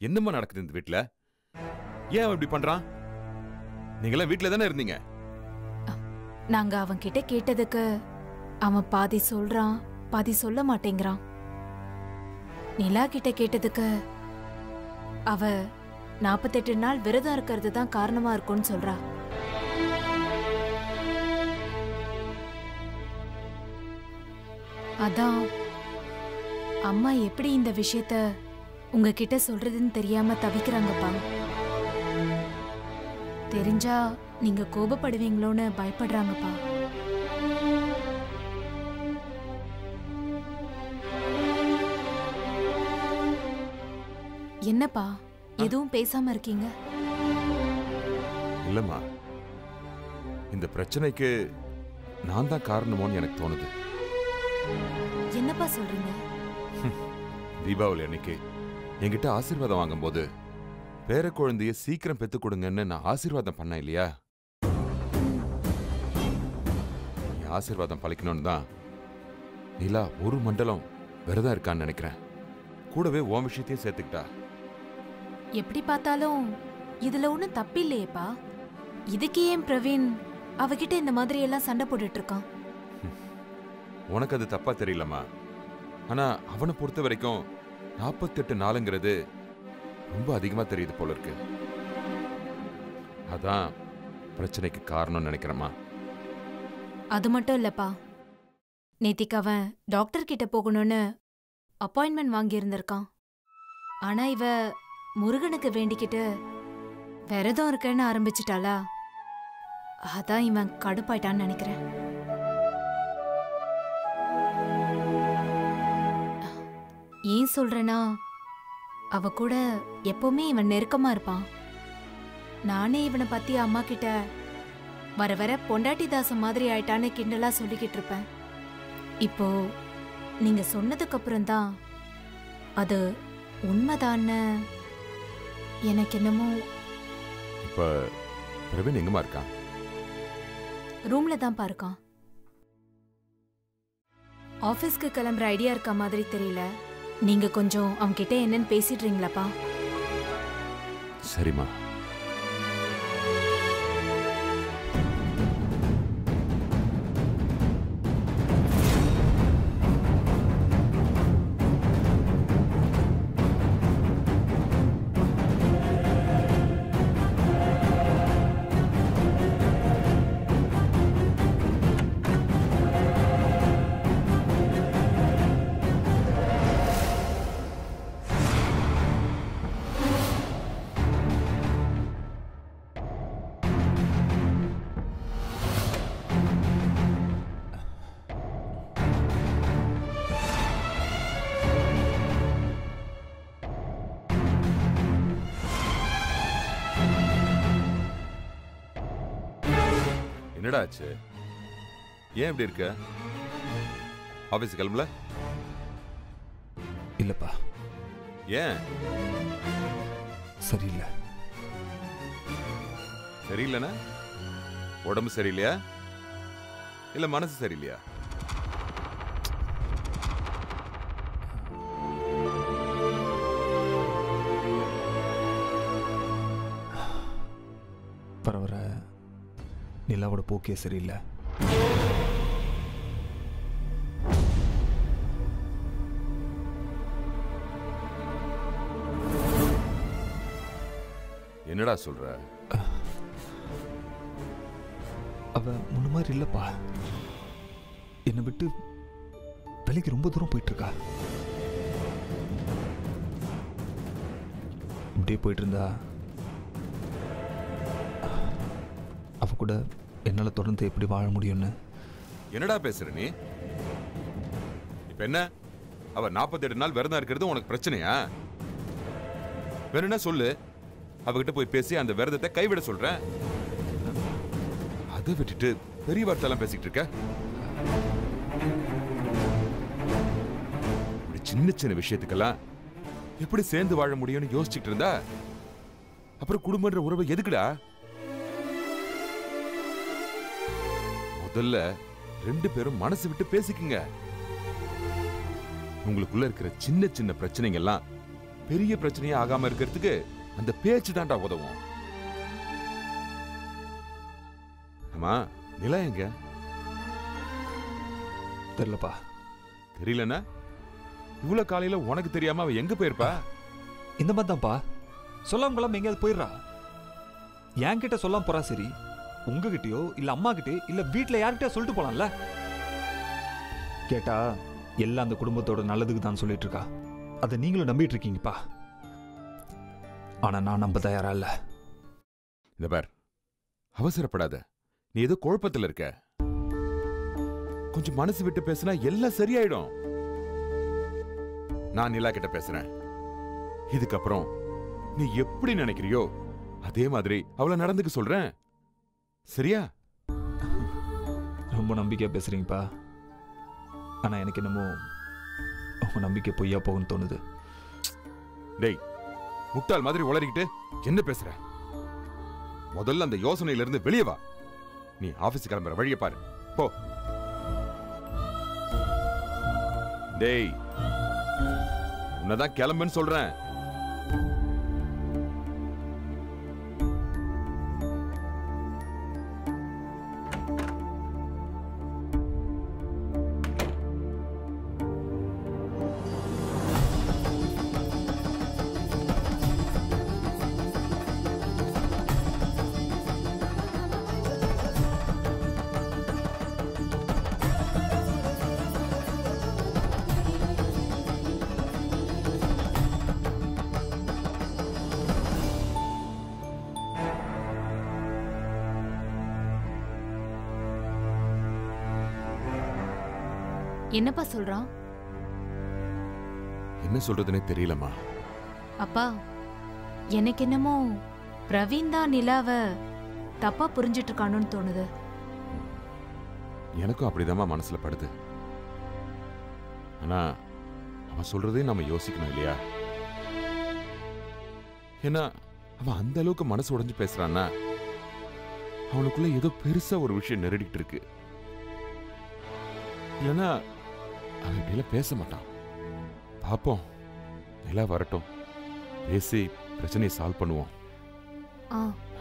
என்னம்மா நடக்குது இந்த வீட்ல ஏன் அவன் இப்படி பண்றான் நீங்களாம் வீட்ல தானே இருந்தீங்க நாங்க அவன் கிட்ட கேட்டதுக்கு அவன் பாதி சொல்றான் பாதி சொல்ல மாட்டேங்கிறான் நிலா கிட்ட கேட்டதுக்கு அவ நாற்பத்தெட்டு நாள் விரதம் இருக்கிறது தான் காரணமா இருக்கும்னு சொல்றா அதான் அம்மா எப்படி இந்த விஷயத்த உங்ககிட்ட சொல்றதுன்னு தெரியாம தவிக்கிறாங்கப்பா தெரிஞ்சா நீங்க கோபப்படுவீங்களோன்னு பயப்படுறாங்கப்பா என்னப்பா எதுவும் பேசாம இருக்கீங்க இல்லம்மா இந்த பிரச்சனைக்கு நான் தான் காரணமோன்னு எனக்கு தோணுது என்னப்பா சொல்றீங்க தீபாவளி அன்னைக்கு என்கிட்ட ஆசீர்வாதம் வாங்கும்போது பேர குழந்தைய சீக்கிரம் பெத்து கொடுங்கன்னு நான் ஆசீர்வாதம் பண்ணேன் இல்லையா நீ ஆசீர்வாதம் பழிக்கணும்னு தான் நிலா ஒரு மண்டலம் விரதம் இருக்கான்னு நினைக்கிறேன் கூடவே உன் விஷயத்தையும் சேர்த்துக்கிட்டா எப்படி பார்த்தாலும் இதுல ஒண்ணும் தப்பில்லையேப்பா இதுக்கு ஏன் பிரவீன் அவகிட்ட இந்த மாதிரி எல்லாம் சண்டை போட்டுட்டு இருக்கான் உனக்கு அது தப்பா தெரியலம்மா ஆனா அவனை பொறுத்த வரைக்கும் நாற்பத்தெட்டு நாளுங்கிறது ரொம்ப அதிகமா தெரியுது போல இருக்கு அதான் பிரச்சனைக்கு காரணம்னு நினைக்கிறேம்மா அது மட்டும் இல்லப்பா நேத்திக்கு அவன் டாக்டர் கிட்ட போகணும்னு அப்பாயின்மெண்ட் வாங்கி இருந்திருக்கான் ஆனா இவ முருகனுக்கு வேண்டிக்கிட்டு விரதம் இருக்கேன்னு ஆரம்பிச்சிட்டாளா அதான் இவன் கடுப்பாயிட்டான்னு நினைக்கிறேன் ஏன் சொல்றேன்னா அவ கூட எப்பவுமே இவன் நெருக்கமா இருப்பான் நானே இவனை பத்தி அம்மா கிட்ட வர வர பொண்டாட்டி தாசம் மாதிரி ஆயிட்டான்னு கிண்டலா சொல்லிக்கிட்டு இருப்பேன் இப்போ நீங்க சொன்னதுக்கு அப்புறம் தான் அது உண்மைதான்னு எனக்கு என்னமோ இப்ப பிரவீன் எங்கம்மா இருக்கான் ரூம்ல தான் இருக்கான் ஆபீஸ்க்கு கிளம்புற ஐடியா இருக்க மாதிரி தெரியல நீங்க கொஞ்சம் அவன்கிட்ட என்னன்னு பேசிடுறீங்களாப்பா சரிம்மா என்னடா ஆச்சு ஏன் இப்படி இருக்க ஆபீஸ் கிளம்பல இல்லப்பா ஏன் சரியில்லை சரியில்லைனா உடம்பு சரியில்லையா இல்ல மனசு சரியில்லையா வர வர நிலாவோட போக்கே சரியில்லை என்னடா சொல்ற அவ முன்ன மாதிரி இல்லப்பா என்னை விட்டு வேலைக்கு ரொம்ப தூரம் போயிட்டு இருக்கா இப்படியே போயிட்டு இருந்தா அவ கூட என்னால் தொடர்ந்து எப்படி வாழ முடியும்னு என்னடா பேசுற நீ இப்ப என்ன அவ 48 நாள் விரதம் இருக்கிறது உனக்கு பிரச்சனையா வேணும்னா சொல்லு அவகிட்ட போய் பேசி அந்த விரதத்தை கைவிட சொல்றேன் அதை விட்டுட்டு பெரிய வார்த்தைலாம் பேசிக்கிட்டு இருக்க இப்படி சின்ன சின்ன விஷயத்துக்கெல்லாம் எப்படி சேர்ந்து வாழ முடியும்னு யோசிச்சுட்டு இருந்தா அப்புறம் குடும்பன்ற உறவை எதுக்குடா முதல்ல ரெண்டு பேரும் மனசு விட்டு பேசிக்குங்க உங்களுக்குள்ள இருக்கிற சின்ன சின்ன பிரச்சனைங்க எல்லாம் பெரிய பிரச்சனையே ஆகாம இருக்கிறதுக்கு அந்த பேச்சு தான்டா உதவும் ஆமா நிலா எங்க தெரிலப்பா தெரியலன்னா இவ்வளவு காலையில உனக்கு தெரியாம அவ எங்க போயிருப்பா இந்த மாதிரி தான்ப்பா சொல்லாம கொள்ளாம எங்கேயாவது போயிடுறா என்கிட்ட சொல்லாம போறா சரி உங்ககிட்டயோ இல்ல அம்மா கிட்டயோ இல்ல வீட்ல யார்கிட்டயோ சொல்லிட்டு போலாம்ல கேட்டா எல்லாம் அந்த குடும்பத்தோட நல்லதுக்கு தான் சொல்லிட்டு இருக்கா அதை நீங்களும் நம்பிட்டு இருக்கீங்கப்பா ஆனா நான் நம்ப தயாரா இல்ல இந்த பார் அவசரப்படாத நீ ஏதோ குழப்பத்துல இருக்க கொஞ்சம் மனசு விட்டு பேசினா எல்லாம் சரியாயிடும் நான் நிலா கிட்ட பேசுறேன் இதுக்கப்புறம் நீ எப்படி நினைக்கிறியோ அதே மாதிரி அவளை நடந்துக்க சொல்றேன் சரியா ரொம்ப நம்பிக்கையா பேசுறீங்கப்பா ஆனா எனக்கு என்னமோ உங்க நம்பிக்கை பொய்யா போகும்னு தோணுது டேய் முட்டாள் மாதிரி உளறிக்கிட்டு என்ன பேசுற முதல்ல அந்த யோசனையில இருந்து வெளியே வா நீ ஆபீஸ் கிளம்புற வழியை பாரு போ டேய் உன்னதான் கிளம்புன்னு சொல்றேன் என்னப்பா சொல்றான் என்ன சொல்றதுன்னே தெரியலம்மா அப்பா எனக்கு என்னமோ பிரவீன் தான் நிலாவ தப்பா புரிஞ்சிட்டு இருக்கானோன்னு தோணுது எனக்கும் அப்படிதாம்மா மனசுல படுது ஆனா அவன் சொல்றதே நம்ம யோசிக்கணும் இல்லையா ஏன்னா அவன் அந்த அளவுக்கு மனசு உடைஞ்சு பேசுறான்னா அவனுக்குள்ள ஏதோ பெருசா ஒரு விஷயம் நெருடிட்டு இருக்கு இல்லைன்னா அவன் இப்படியெல்லாம் பேச மாட்டான் பாப்போம் நிலா வரட்டும் பேசி பிரச்சனையை சால்வ் பண்ணுவோம் ஆ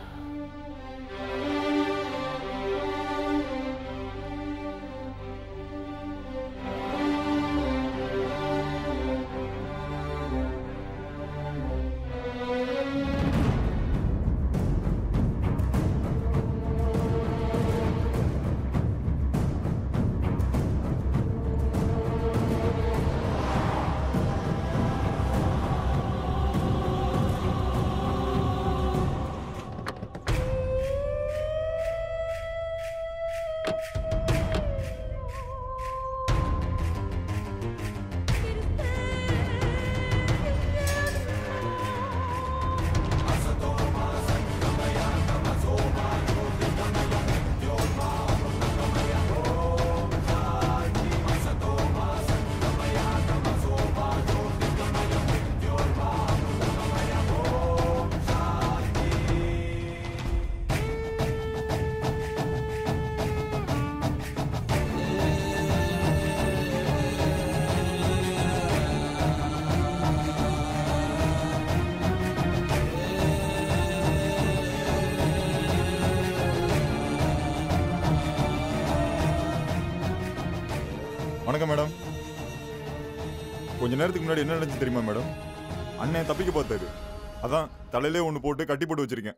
வணக்கம் மேடம் கொஞ்ச நேரத்துக்கு முன்னாடி என்ன நடந்துச்சு தெரியுமா மேடம் அண்ணன் தப்பிக்க பார்த்தாரு அதான் தலையிலே ஒன்று போட்டு கட்டி போட்டு வச்சிருக்கேன்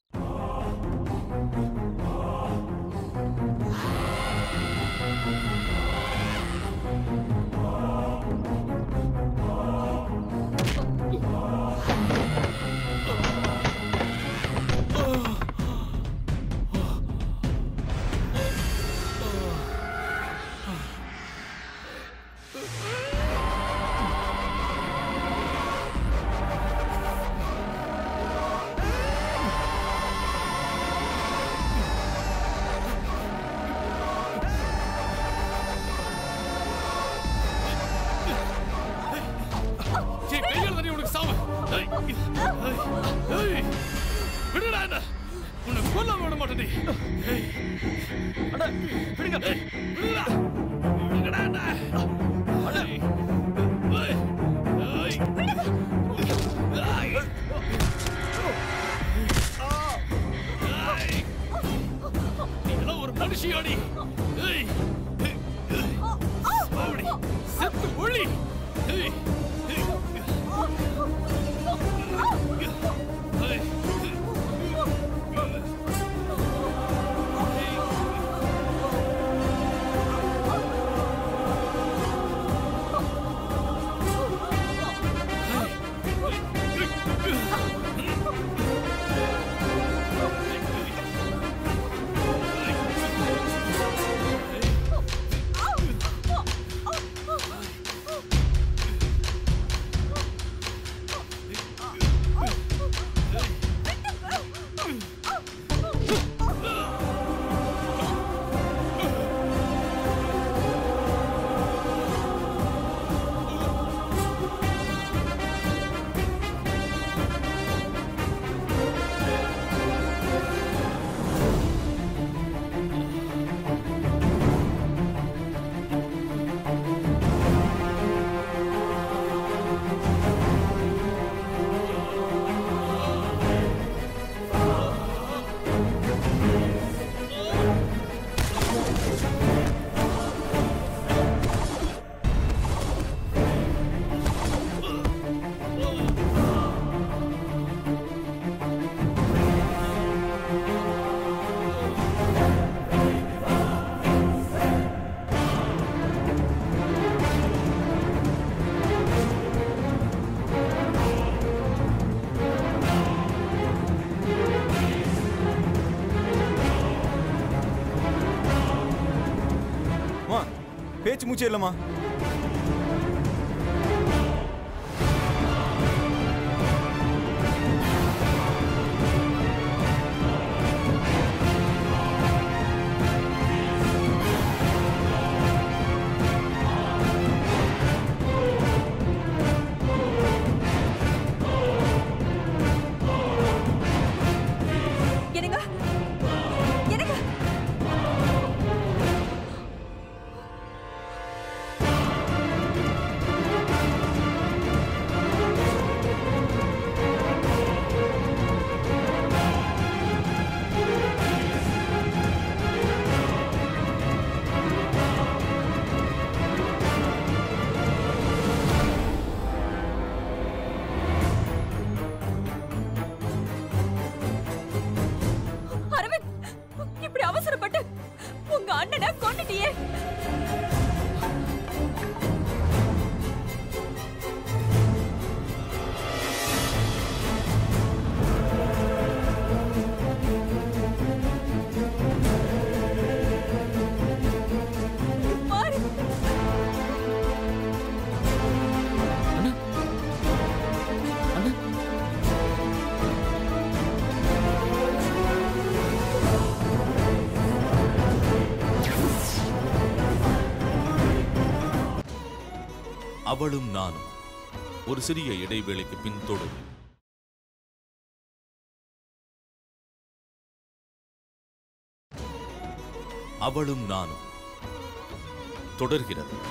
சீ, கையால தண்ணி உனக்கு சாவு ஏய், ஏய், ஏய், விடுடா என்ன உன்னை கொல்ல விட மாட்டேன் ஏய் அண்ணா விடுங்க ஏய், விடுடா விடுடா என்ன ஏய், ஏய், ஏய். அம்மா பேச்சு மூச்சே இல்லைம்மா என்னங்க என்னங்க அரவிந்த் இப்படி அவசரப்பட்டு உங்க அண்ணனை கொண்டுட்டியே மாறு அவளும் நானும் ஒரு சிறிய இடைவேளைக்கு பின் தொடரும் அவளும் நானும் தொடர்கிறது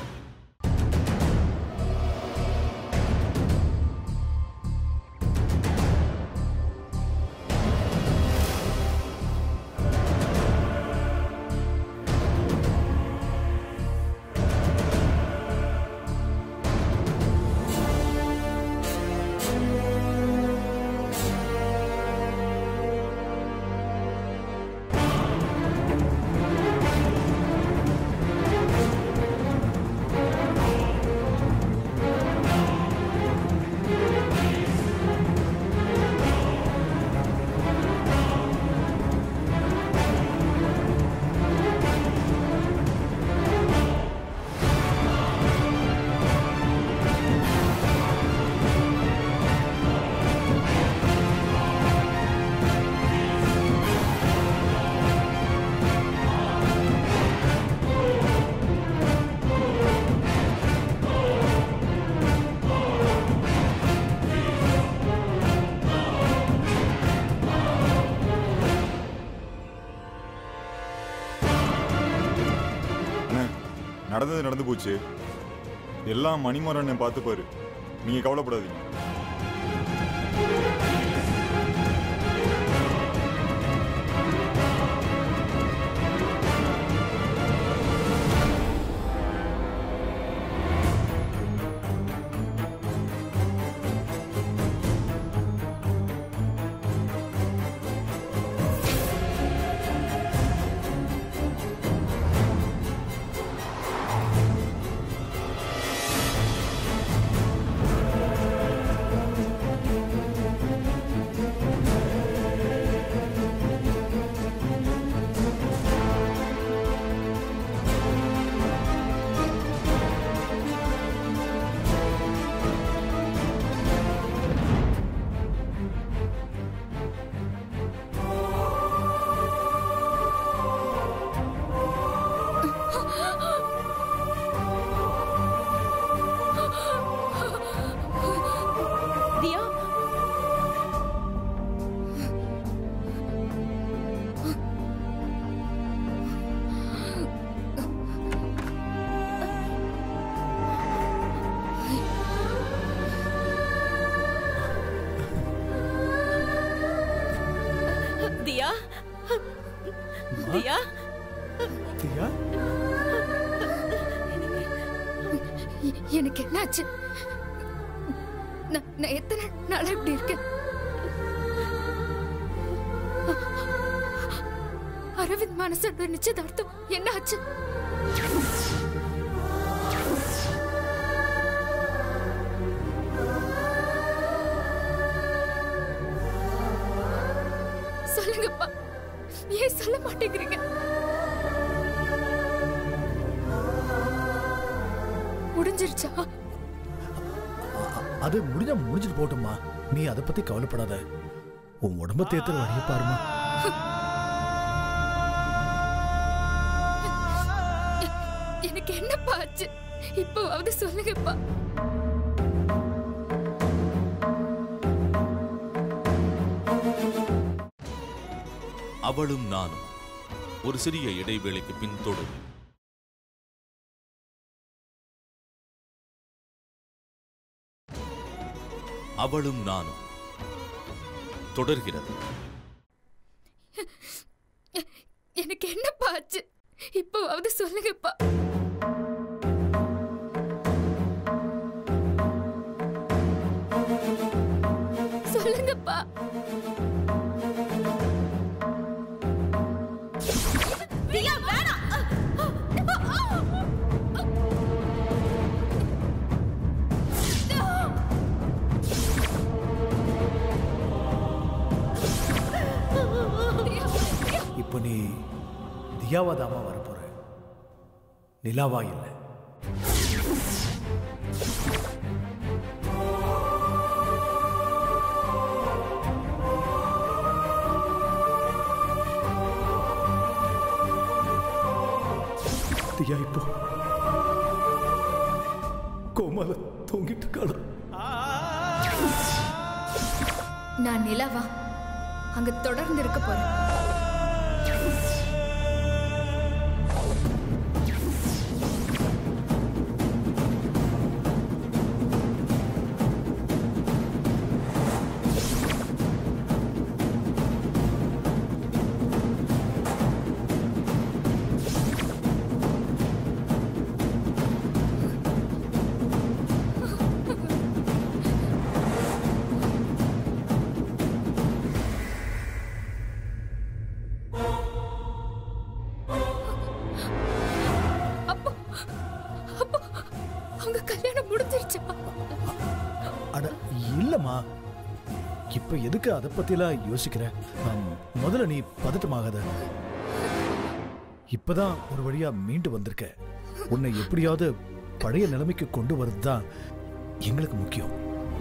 அண்ணே நடந்தது நடந்து போச்சு எல்லாம் மணிமரன் பார்த்துப்பாரு நீங்க கவலைப்படாதீங்க தியா தியா தியா எ- எனக்கு என்னாச்சு நான் நான் எத்தனை நாளா இப்படி இருக்கேன் அரவிந்த் மனசோட நிச்சயதார்த்தம் என்ன ஆச்சு சொல்லுங்கப்பா ஏன் சொல்ல மாட்டேங்கிறீங்க முடிஞ்சிருச்சா அது முடிஞ்சா முடிஞ்சிட்டு போட்டும்மா நீ அதை பத்தி கவலைப்படாத உன் உடம்ப தேத்துற வழிய பாருமா எனக்கு என்னப்பா ஆச்சு இப்போவாவது சொல்லுங்கப்பா அவளும் நானும் ஒரு சிறிய இடைவேளைக்கு பின் தொடரும் அவளும் நானும் தொடர்கிறது எனக்கு என்னப்பா ஆச்சு இப்போவாவது சொல்லுங்கப்பா சொல்லுங்கப்பா தியா வேணாம் இப்போ நீ தியாவா தாமா வரப்போற நிலாவா இல்லை தியா இப்போ கோமால தூங்கிட்டு இருக்காளா நான் நிலாவா அங்க தொடர்ந்து இருக்க போறேன் அப்போ அப்போ அவங்க கல்யாணம் முடிஞ்சிருச்சா அட இல்லம்மா இப்ப எதுக்கு அதை பத்திலாம் யோசிக்கிற ஆம், முதல்ல நீ பதட்டமாகாத இப்பதான் ஒரு வழியா மீண்டு வந்திருக்க உன்னை எப்படியாவது பழைய நிலைமைக்கு கொண்டு வரது தான் எங்களுக்கு முக்கியம்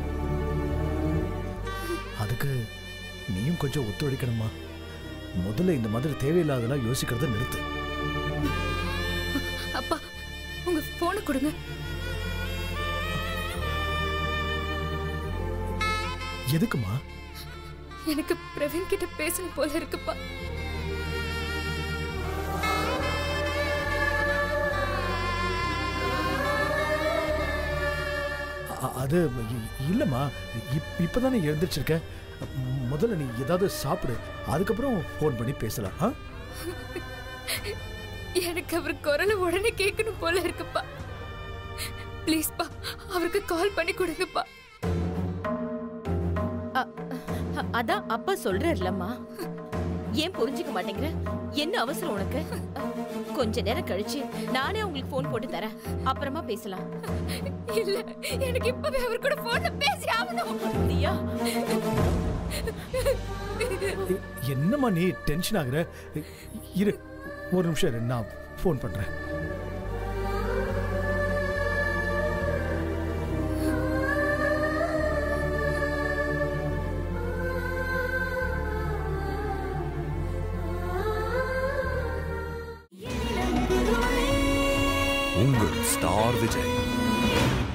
அதுக்கு நீயும் கொஞ்சம் ஒத்துழைக்கணுமா முதல்ல இந்த மாதிரி தேவையில்லாதெல்லாம் யோசிக்கிறத நிறுத்து அப்பா உங்க போனை கொடுங்க எதுக்குமா எனக்கு பிரவீன் கிட்ட பேசணும் போல இருக்குப்பா அ- அது இ- இல்லம்மா இப்- இப்பதானே எழுந்திரிச்சிருக்க முதல்ல நீ ஏதாவது சாப்பிடு அதுக்கப்புறம் ஃபோன் பண்ணி பேசலாம் ஆ எனக்கு அவர் குரலை உடனே கேட்கணும் போல இருக்குப்பா ப்ளீஸ்ப்பா அவருக்கு கால் பண்ணி கொடுங்கப்பா அ- அதான் அப்பா சொல்றாருலம்மா ஏன் புரிஞ்சுக்க மாட்டேங்கிற என்ன அவசரம் உனக்கு கொஞ்ச நேரம் கழிச்சு நானே உங்களுக்கு போன் போட்டு தரேன் அப்புறமா பேசலாம் இல்ல எனக்கு இப்பவே அவர் கூட போன்ல பேசி ஆகணும் தியா எ- என்னம்மா நீ டென்ஷன் ஆகுற இ- இரு ஒரு நிமிஷம் இரு, நான் ஃபோன் பண்றேன் உங்கள் ஸ்டார் விஜய்